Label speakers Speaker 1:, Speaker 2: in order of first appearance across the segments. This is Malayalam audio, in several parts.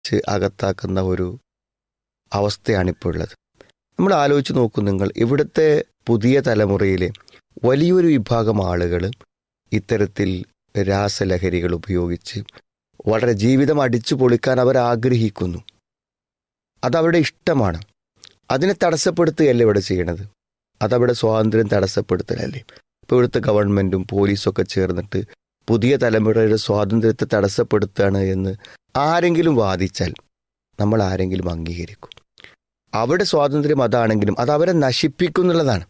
Speaker 1: വലിച്ച് അകത്താക്കുന്ന ഒരു അവസ്ഥയാണിപ്പോൾ ഉള്ളത് നമ്മൾ ആലോചിച്ച് നോക്കൂ നിങ്ങൾ ഇവിടുത്തെ പുതിയ തലമുറയിലെ വലിയൊരു വിഭാഗം ആളുകൾ ഇത്തരത്തിൽ രാസലഹരികൾ ഉപയോഗിച്ച് വളരെ ജീവിതം അടിച്ചു പൊളിക്കാൻ അവർ ആഗ്രഹിക്കുന്നു അതവരുടെ ഇഷ്ടമാണ് അതിനെ തടസ്സപ്പെടുത്തുകയല്ല ഇവിടെ ചെയ്യണത് അതവിടെ സ്വാതന്ത്ര്യം തടസ്സപ്പെടുത്തലല്ലേ ഇപ്പോൾ ഇവിടുത്തെ ഗവൺമെൻറ്റും പോലീസൊക്കെ ചേർന്നിട്ട് പുതിയ തലമുറയുടെ സ്വാതന്ത്ര്യത്തെ തടസ്സപ്പെടുത്തുകയാണ് എന്ന് ആരെങ്കിലും വാദിച്ചാൽ നമ്മൾ ആരെങ്കിലും അംഗീകരിക്കും അവിടെ സ്വാതന്ത്ര്യം അതാണെങ്കിലും അത് അവരെ നശിപ്പിക്കുന്നുള്ളതാണ്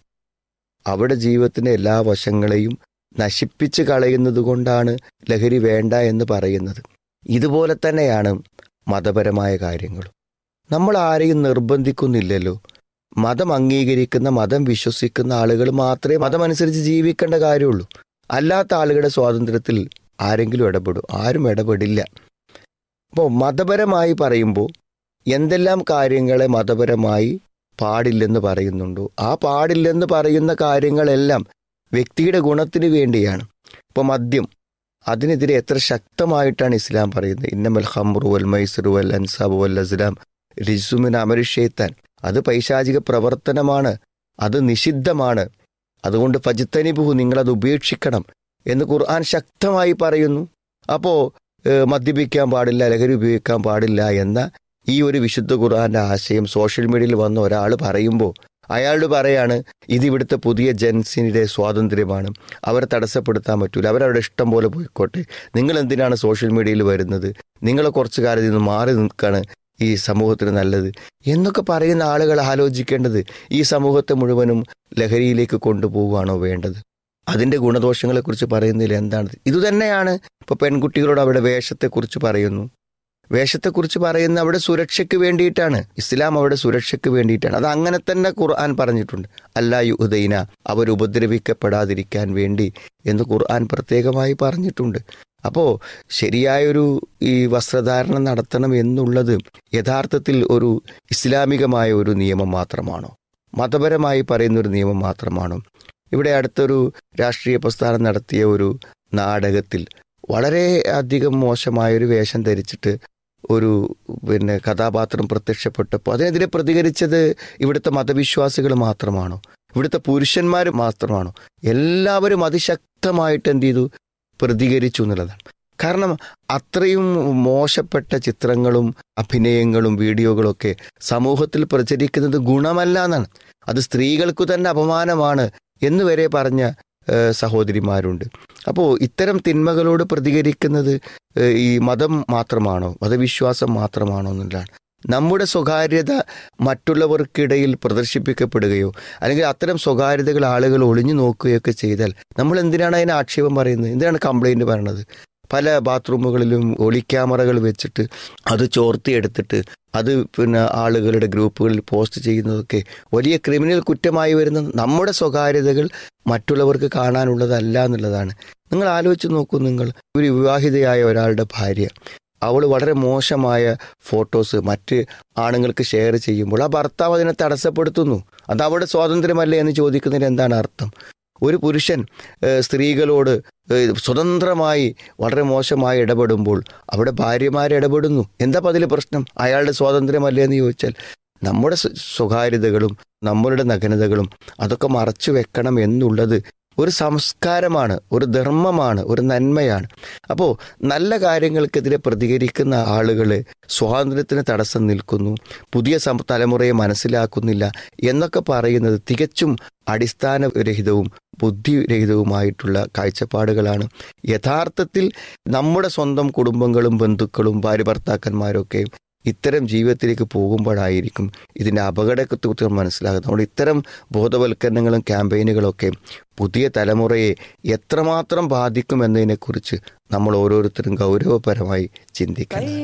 Speaker 1: അവിടെ ജീവിതത്തിൻ്റെ എല്ലാ വശങ്ങളെയും നശിപ്പിച്ച് കളയുന്നത് കൊണ്ടാണ് ലഹരി വേണ്ട എന്ന് പറയുന്നത് ഇതുപോലെ തന്നെയാണ് മതപരമായ കാര്യങ്ങളും നമ്മൾ ആരെയും നിർബന്ധിക്കുന്നില്ലല്ലോ മതം അംഗീകരിക്കുന്ന മതം വിശ്വസിക്കുന്ന ആളുകൾ മാത്രമേ മതമനുസരിച്ച് ജീവിക്കേണ്ട കാര്യമുള്ളൂ അല്ലാത്ത ആളുകളുടെ സ്വാതന്ത്ര്യത്തിൽ ആരെങ്കിലും ഇടപെടും ആരും ഇടപെടില്ല അപ്പോൾ മതപരമായി പറയുമ്പോൾ എന്തെല്ലാം കാര്യങ്ങളെ മതപരമായി പാടില്ലെന്ന് പറയുന്നുണ്ടോ ആ പാടില്ലെന്ന് പറയുന്ന കാര്യങ്ങളെല്ലാം വ്യക്തിയുടെ ഗുണത്തിന് വേണ്ടിയാണ് ഇപ്പോൾ മദ്യം അതിനെതിരെ എത്ര ശക്തമായിട്ടാണ് ഇസ്ലാം പറയുന്നത് ഇന്നമൽ ഹംറു വൽ മൈസറു വൽ അൻസാബ് വൽ അസ്ലാം റിസുമിൻ അമരുഷേത്താൻ അത് പൈശാചിക പ്രവർത്തനമാണ് അത് നിഷിദ്ധമാണ് അതുകൊണ്ട് ഫജിത്തനിബുഹു നിങ്ങളത് ഉപേക്ഷിക്കണം എന്ന് ഖുർആൻ ശക്തമായി പറയുന്നു അപ്പോൾ മദ്യപിക്കാൻ പാടില്ല ലഹരി ഉപയോഗിക്കാൻ പാടില്ല എന്ന ഈ ഒരു വിശുദ്ധ ഖുർആന്റെ ആശയം സോഷ്യൽ മീഡിയയിൽ വന്ന ഒരാൾ പറയുമ്പോൾ അയാളോട് പറയാണ് ഇത് ഇവിടുത്തെ പുതിയ ജൻസിൻ്റെ സ്വാതന്ത്ര്യമാണ് അവരെ തടസ്സപ്പെടുത്താൻ പറ്റൂല അവരവരുടെ ഇഷ്ടം പോലെ പോയിക്കോട്ടെ നിങ്ങൾ എന്തിനാണ് സോഷ്യൽ മീഡിയയിൽ വരുന്നത് നിങ്ങൾ കുറച്ചു കാലത്ത് നിന്ന് മാറി നിൽക്കാണ് ഈ സമൂഹത്തിന് നല്ലത് എന്നൊക്കെ പറയുന്ന ആളുകൾ ആലോചിക്കേണ്ടത് ഈ സമൂഹത്തെ മുഴുവനും ലഹരിയിലേക്ക് കൊണ്ടുപോവുകയാണോ വേണ്ടത് അതിൻ്റെ ഗുണദോഷങ്ങളെക്കുറിച്ച് പറയുന്നതിൽ എന്താണ് ഇതുതന്നെയാണ് ഇപ്പോൾ പെൺകുട്ടികളോട് അവിടെ വേഷത്തെക്കുറിച്ച് പറയുന്നു വേഷത്തെക്കുറിച്ച് പറയുന്ന അവിടെ സുരക്ഷയ്ക്ക് വേണ്ടിയിട്ടാണ് ഇസ്ലാം അവിടെ സുരക്ഷയ്ക്ക് വേണ്ടിയിട്ടാണ് അത് അങ്ങനെ തന്നെ ഖുർആൻ പറഞ്ഞിട്ടുണ്ട് അല്ലാ യുഹുദൈന അവർ ഉപദ്രവിക്കപ്പെടാതിരിക്കാൻ വേണ്ടി എന്ന് ഖുർആൻ പ്രത്യേകമായി പറഞ്ഞിട്ടുണ്ട് അപ്പോൾ ശരിയായൊരു ഈ വസ്ത്രധാരണം നടത്തണം എന്നുള്ളത് യഥാർത്ഥത്തിൽ ഒരു ഇസ്ലാമികമായ ഒരു നിയമം മാത്രമാണോ മതപരമായി പറയുന്ന ഒരു നിയമം മാത്രമാണോ ഇവിടെ അടുത്തൊരു രാഷ്ട്രീയ പ്രസ്ഥാനം നടത്തിയ ഒരു നാടകത്തിൽ വളരെ അധികം മോശമായൊരു വേഷം ധരിച്ചിട്ട് ഒരു പിന്നെ കഥാപാത്രം പ്രത്യക്ഷപ്പെട്ടപ്പോൾ അതിനെതിരെ പ്രതികരിച്ചത് ഇവിടുത്തെ മതവിശ്വാസികൾ മാത്രമാണോ ഇവിടുത്തെ പുരുഷന്മാർ മാത്രമാണോ എല്ലാവരും അതിശക്തമായിട്ട് എന്ത് ചെയ്തു പ്രതികരിച്ചു എന്നുള്ളതാണ് കാരണം അത്രയും മോശപ്പെട്ട ചിത്രങ്ങളും അഭിനയങ്ങളും വീഡിയോകളൊക്കെ സമൂഹത്തിൽ പ്രചരിക്കുന്നത് ഗുണമല്ല എന്നാണ് അത് സ്ത്രീകൾക്കു തന്നെ അപമാനമാണ് എന്ന് വരെ പറഞ്ഞ സഹോദരിമാരുണ്ട് അപ്പോൾ ഇത്തരം തിന്മകളോട് പ്രതികരിക്കുന്നത് ഈ മതം മാത്രമാണോ മതവിശ്വാസം മാത്രമാണോ എന്നുള്ളതാണ് നമ്മുടെ സ്വകാര്യത മറ്റുള്ളവർക്കിടയിൽ പ്രദർശിപ്പിക്കപ്പെടുകയോ അല്ലെങ്കിൽ അത്തരം സ്വകാര്യതകൾ ആളുകൾ ഒളിഞ്ഞു നോക്കുകയൊക്കെ ചെയ്താൽ നമ്മൾ എന്തിനാണ് അതിന് ആക്ഷേപം പറയുന്നത് എന്തിനാണ് കംപ്ലൈൻറ്റ് പറയണത് പല ബാത്റൂമുകളിലും ഒളി ക്യാമറകൾ വെച്ചിട്ട് അത് ചോർത്തിയെടുത്തിട്ട് അത് പിന്നെ ആളുകളുടെ ഗ്രൂപ്പുകളിൽ പോസ്റ്റ് ചെയ്യുന്നതൊക്കെ വലിയ ക്രിമിനൽ കുറ്റമായി വരുന്ന നമ്മുടെ സ്വകാര്യതകൾ മറ്റുള്ളവർക്ക് കാണാനുള്ളതല്ല എന്നുള്ളതാണ് നിങ്ങൾ ആലോചിച്ച് നോക്കൂ നിങ്ങൾ ഒരു വിവാഹിതയായ ഒരാളുടെ ഭാര്യ അവൾ വളരെ മോശമായ ഫോട്ടോസ് മറ്റ് ആണുങ്ങൾക്ക് ഷെയർ ചെയ്യുമ്പോൾ ആ ഭർത്താവ് അതിനെ തടസ്സപ്പെടുത്തുന്നു അത് അവിടെ സ്വാതന്ത്ര്യമല്ലേ എന്ന് ചോദിക്കുന്നതിന് എന്താണ് അർത്ഥം ഒരു പുരുഷൻ സ്ത്രീകളോട് സ്വതന്ത്രമായി വളരെ മോശമായി ഇടപെടുമ്പോൾ അവിടെ ഭാര്യമാരെ ഇടപെടുന്നു എന്താ അതിൽ പ്രശ്നം അയാളുടെ സ്വാതന്ത്ര്യമല്ലേ എന്ന് ചോദിച്ചാൽ നമ്മുടെ സ്വകാര്യതകളും നമ്മളുടെ നഗ്നതകളും അതൊക്കെ മറച്ചു വെക്കണം എന്നുള്ളത് ഒരു സംസ്കാരമാണ് ഒരു ധർമ്മമാണ് ഒരു നന്മയാണ് അപ്പോൾ നല്ല കാര്യങ്ങൾക്കെതിരെ പ്രതികരിക്കുന്ന ആളുകൾ സ്വാതന്ത്ര്യത്തിന് തടസ്സം നിൽക്കുന്നു പുതിയ തലമുറയെ മനസ്സിലാക്കുന്നില്ല എന്നൊക്കെ പറയുന്നത് തികച്ചും അടിസ്ഥാനരഹിതവും ബുദ്ധിരഹിതവുമായിട്ടുള്ള കാഴ്ചപ്പാടുകളാണ് യഥാർത്ഥത്തിൽ നമ്മുടെ സ്വന്തം കുടുംബങ്ങളും ബന്ധുക്കളും ഭാര്യ ഭർത്താക്കന്മാരൊക്കെ ഇത്തരം ജീവിതത്തിലേക്ക് പോകുമ്പോഴായിരിക്കും ഇതിൻ്റെ അപകടത്തെക്കുറിച്ച് മനസ്സിലാകുന്നത് അതുകൊണ്ട് ഇത്തരം ബോധവൽക്കരണങ്ങളും ക്യാമ്പയിനുകളൊക്കെ പുതിയ തലമുറയെ എത്രമാത്രം ബാധിക്കും എന്നതിനെക്കുറിച്ച് നമ്മൾ ഓരോരുത്തരും ഗൗരവപരമായി ചിന്തിക്കണം